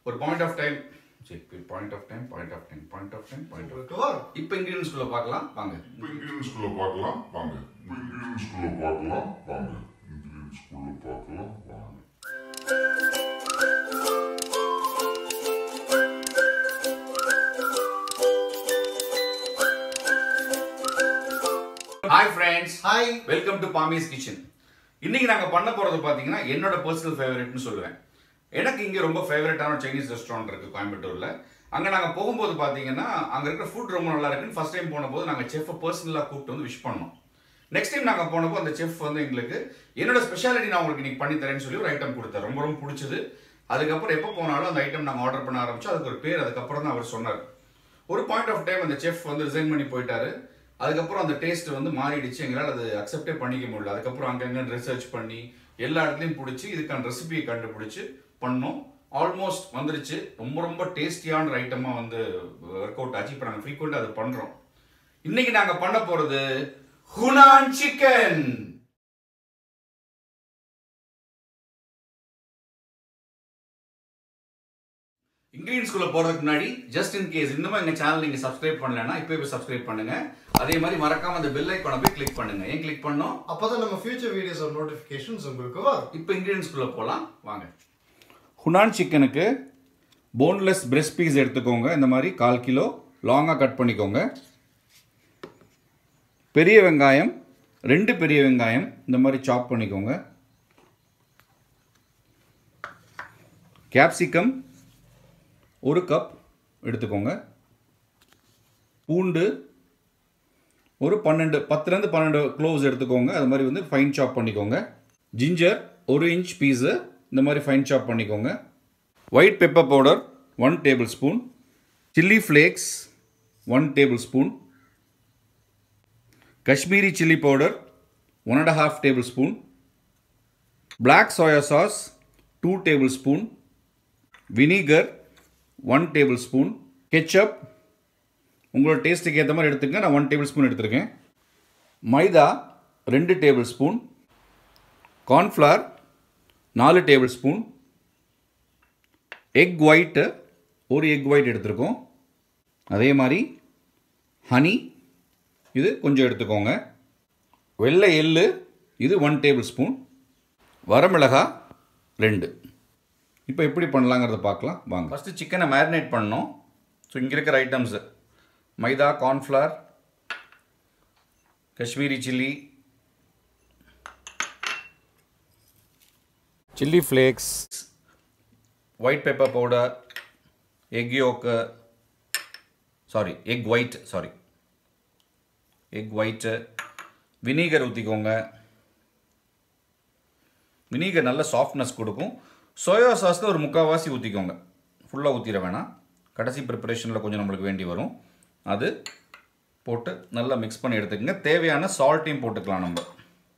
ஒரு point of time சரி point of time point of time point of time point of உங்களுக்கு வரும் இப்போ இன்கிரீடியன்ஸ்குள்ள பார்க்கலாம் வாங்க இப்போ இன்கிரீடியன்ஸ்குள்ள பார்க்கலாம் வாங்க இப்போ இன்கிரீடியன்ஸ்குள்ள பார்க்கலாம் வாங்க இன்கிரீடியன்ஸ்குள்ள பார்க்கலாம் வாங்க hi friends hi welcome to Pammy's kitchen இன்னைக்கு நாங்க பண்ண போறது பாத்தீங்கன்னா என்னோட பர்சனல் ஃபேவரட்னு சொல்லுவேன் எனக்கு இங்க ரொம்ப ஃபேவரட்டான சைனீஸ் ரெஸ்டாரண்ட் இருக்கு கோயம்புத்தூர்ல அங்க நாங்க போகும்போது பாத்தீங்கன்னா அங்க இருக்கிற ஃபுட் ரொம்ப நல்லா இருக்குன்னு ஃபர்ஸ்ட் டைம் போனபோது நாங்க செஃப் பர்சனலா கூப்பிட்டு வந்து விஷ் பண்ணோம் நெக்ஸ்ட் டைம் நாங்க போனப்போ அந்த செஃப் வந்து எங்களுக்கு என்னோட ஸ்பெஷாலிட்டி நான் உங்களுக்கு இன்னைக்கு பண்ணி தரேன்னு சொல்லி ஒரு ஐட்டம் கொடுத்தாரு ரொம்ப ரொம்ப பிடிச்சது அதுக்கப்புறம் எப்போ போனாலும் அந்த ஐட்டம் நாங்கள் ஆர்டர் பண்ண ஆரம்பிச்சோம் அதுக்கு ஒரு பேர் அதுக்கப்புறம் தான் அவர் சொன்னார் ஒரு பாயிண்ட் ஆஃப் டைம் அந்த செஃப் வந்து ரிசைன் பண்ணி போயிட்டாரு அதுக்கப்புறம் அந்த டேஸ்ட் வந்து மாறிடுச்சு எங்களால் அது அக்செப்டே பண்ணிக்க முடியல அதுக்கப்புறம் அங்கங்க ரிசர்ச் பண்ணி எல்லா இடத்துலையும் பிடிச்சி இதுக்கான ரெசிபியை கண்டுபிடிச்சு பண்ணோம் ஆல்மோஸ்ட் வந்துருச்சு ரொம்ப ரொம்ப டேஸ்டியான ஐட்டமாக வந்து ஒர்க் அவுட் ஆச்சு இப்போ நாங்கள் ஃப்ரீக்வெண்ட்டாக அதை பண்ணுறோம் இன்னைக்கு நாங்கள் பண்ண போகிறது ஹுனான் சிக்கன் இன்கிரீடியன்ஸ்குள்ள போறதுக்கு முன்னாடி ஜஸ்ட் இன் கேஸ் இன்னும் எங்க சேனல் நீங்க சப்ஸ்கிரைப் பண்ணலன்னா இப்போ போய் சப்ஸ்கிரைப் பண்ணுங்க அதே மாதிரி மறக்காம அந்த பெல் ஐக்கான போய் கிளிக் பண்ணுங்க ஏன் கிளிக் பண்ணோம் அப்பதான் நம்ம ஃபியூச்சர் வீடியோஸ் நோட்டிஃபிகேஷன்ஸ் உங்களுக்கு வரும் இப்போ இன்கிரீடியன்ஸ்குள்ள போகலாம் வாங்க ஹுனான் சிக்கனுக்கு போன்லெஸ் பிரெஸ்ட் பீஸ் எடுத்துக்கோங்க இந்த மாதிரி கால் கிலோ லாங்காக கட் பண்ணிக்கோங்க பெரிய வெங்காயம் ரெண்டு பெரிய வெங்காயம் இந்த மாதிரி சாப் பண்ணிக்கோங்க கேப்சிகம் ஒரு கப் எடுத்துக்கோங்க பூண்டு ஒரு பன்னெண்டு பத்துலேருந்து பன்னெண்டு க்ளோவ்ஸ் எடுத்துக்கோங்க அது மாதிரி வந்து ஃபைன் சாப் பண்ணிக்கோங்க ஜிஞ்சர் ஒரு இன்ச் பீஸு இந்த மாதிரி ஃபைன் சாப் பண்ணிக்கோங்க white pepper powder one tablespoon chilli flakes one tablespoon Kashmiri chilli powder one and half tablespoon black soya sauce two tablespoon vinegar one tablespoon ketchup உங்களோட டேஸ்ட்டுக்கு ஏற்ற மாதிரி எடுத்துக்கங்க நான் one table spoon எடுத்திருக்கேன் மைதா ரெண்டு tablespoon cornflour நாலு tablespoon egg white ஒரு எக் ஒயிட் எடுத்திருக்கோம் அதே மாதிரி ஹனி இது கொஞ்சம் எடுத்துக்கோங்க வெள்ளை எள்ளு இது ஒன் டேபிள் ஸ்பூன் வரமிளகா ரெண்டு இப்போ எப்படி பண்ணலாங்கிறத பார்க்கலாம் வாங்க ஃபஸ்ட்டு சிக்கனை மேரினேட் பண்ணோம் ஸோ இங்கே இருக்கிற items maida cornflour Kashmiri chilli chilli flakes white pepper powder egg yolk sorry egg white sorry egg white vinegar ஊற்றிக்கோங்க வினீகர் நல்ல சாஃப்ட்னஸ் கொடுக்கும் சோயா சாஸில் ஒரு முக்கால்வாசி ஊற்றிக்கோங்க ஃபுல்லாக ஊற்றிட வேணாம் கடைசி ப்ரிப்பரேஷனில் கொஞ்சம் நம்மளுக்கு வேண்டி வரும் அது போட்டு நல்லா மிக்ஸ் பண்ணி எடுத்துக்கோங்க தேவையான சால்ட்டையும் போட்டுக்கலாம் நம்ம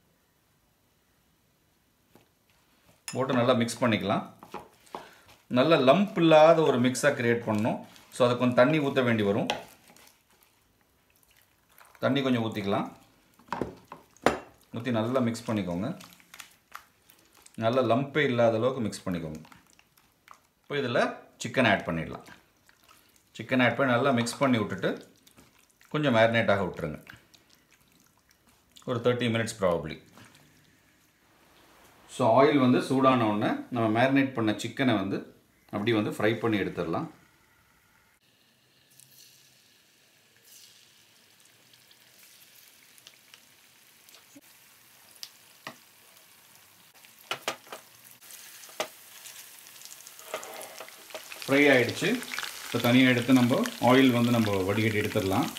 போட்டு நல்லா மிக்ஸ் பண்ணிக்கலாம் நல்ல லம்ப் இல்லாத ஒரு மிக்ஸாக க்ரியேட் பண்ணணும் ஸோ அதுக்கு கொஞ்சம் தண்ணி ஊற்ற வேண்டி வரும் தண்ணி கொஞ்சம் ஊற்றிக்கலாம் ஊற்றி நல்லா மிக்ஸ் பண்ணிக்கோங்க நல்ல லம்பே இல்லாத அளவுக்கு மிக்ஸ் பண்ணிக்கோங்க இப்போ இதில் சிக்கன் ஆட் பண்ணிடலாம் சிக்கன் ஆட் பண்ணி நல்லா மிக்ஸ் பண்ணி விட்டுட்டு கொஞ்சம் மேரினேட் ஆக விட்டுருங்க ஒரு thirty minutes probably so oil வந்து சூடான உடனே நம்ம மேரினேட் பண்ண சிக்கனை வந்து அப்படி வந்து ஃப்ரை பண்ணி எடுத்துடலாம் ஃப்ரை ஆகிடுச்சு இப்போ தனியாக எடுத்து நம்ம ஆயில் வந்து நம்ம வடிகட்டி எடுத்துடலாம்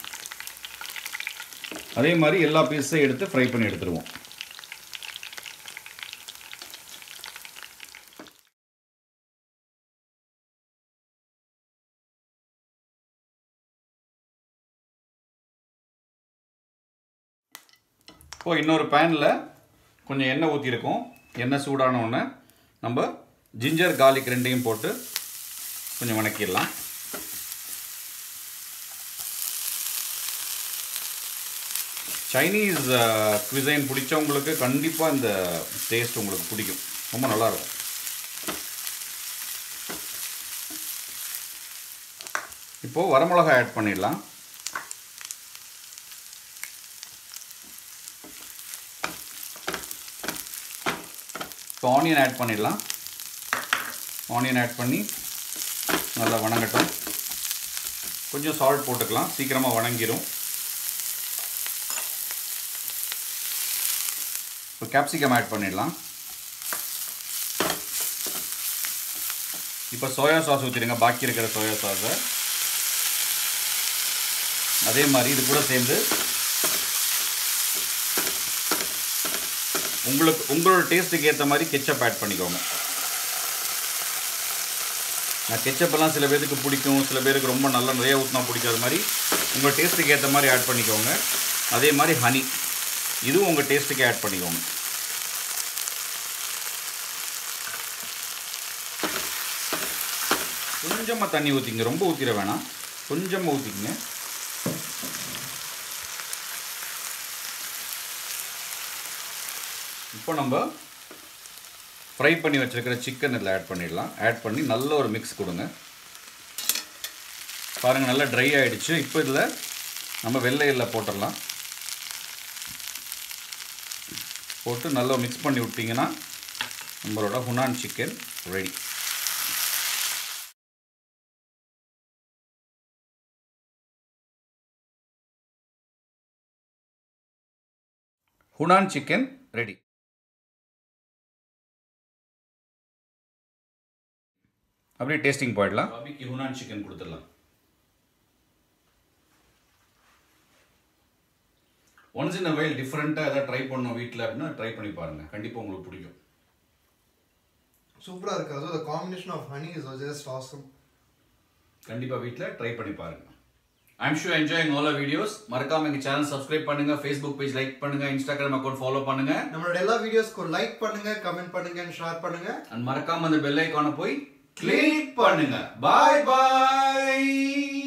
அதே மாதிரி எல்லா பீஸையும் எடுத்து ஃப்ரை பண்ணி எடுத்துருவோம் இப்போ இன்னொரு பேனில் கொஞ்சம் எண்ணெய் ஊற்றிருக்கோம் எண்ணெய் சூடான உடனே நம்ம ஜிஞ்சர் கார்லிக் ரெண்டையும் போட்டு கொஞ்சம் வணக்கிடலாம் சைனீஸ் குவிசைன் பிடிச்சவங்களுக்கு கண்டிப்பாக இந்த டேஸ்ட் உங்களுக்கு பிடிக்கும் ரொம்ப நல்லாயிருக்கும் இப்போது வரமிளகா ஆட் பண்ணிடலாம் இப்போ ஆனியன் ஆட் பண்ணிடலாம் ஆனியன் ஆட் பண்ணி நல்லா வணங்கட்டும் கொஞ்சம் சால்ட் போட்டுக்கலாம் சீக்கிரமாக வணங்கிடும் இப்போ கேப்சிகம் ஆட் பண்ணிடலாம் இப்போ சோயா சாஸ் ஊற்றிடுங்க பாக்கி இருக்கிற சோயா சாஸை அதே மாதிரி இது கூட சேர்ந்து உங்களுக்கு உங்களோட டேஸ்ட்டுக்கு ஏற்ற மாதிரி கெச்சப் ஆட் பண்ணிக்கோங்க நான் கெச்சப்பெல்லாம் சில பேருக்கு பிடிக்கும் சில பேருக்கு ரொம்ப நல்லா நிறைய ஊற்றினா பிடிக்காத மாதிரி உங்கள் டேஸ்ட்டுக்கு ஏற்ற மாதிரி ஆட் பண்ணிக்கோங்க அதே மாதிரி ஹனி இதுவும் உங்கள் டேஸ்ட்டுக்கு ஆட் பண்ணிக்கோங்க கொஞ்சமாக தண்ணி ஊற்றிங்க ரொம்ப ஊற்றிட வேணாம் கொஞ்சமாக ஊற்றிக்கங்க இப்போ நம்ம ஃப்ரை பண்ணி வச்சுருக்கிற சிக்கன் இதில் ஆட் பண்ணிடலாம் ஆட் பண்ணி நல்ல ஒரு மிக்ஸ் கொடுங்க பாருங்கள் நல்லா ட்ரை ஆகிடுச்சு இப்போ இதில் நம்ம வெள்ளை எல்லை போட்டுடலாம் போட்டு நல்லா மிக்ஸ் பண்ணி விட்டிங்கன்னா நம்மளோட Hunan chicken ready Hunan chicken ready அப்படியே டேஸ்டிங் போயிடலாம் பாபிக்கு ஹுனான் சிக்கன் கொடுத்துடலாம் ஒன்ஸ் இன் வயல் டிஃப்ரெண்ட்டாக எதாவது ட்ரை பண்ணோம் வீட்டில் அப்படின்னா ட்ரை பண்ணி பாருங்கள் கண்டிப்பாக உங்களுக்கு பிடிக்கும் சூப்பரா இருக்கு அதுவும் the combination of honey is just awesome கண்டிப்பாக வீட்டில் ட்ரை பண்ணி பாருங்க I'm sure enjoying all videos மறக்காம எங்கள் சேனல் சப்ஸ்கிரைப் பண்ணுங்க ஃபேஸ்புக் பேஜ் லைக் பண்ணுங்க இன்ஸ்டாகிராம் அக்கௌண்ட் ஃபாலோ பண்ணுங்க நம்மளோட எல்லா வீடியோஸ்க்கும் லைக் பண்ணுங்க கமெண்ட் பண்ணுங்க ஷேர் பண்ணுங்க அண்ட் மறக்காம அந்த பெல் ஐக்கானை போய் கிளிக் பண்ணுங்க பாய் பாய்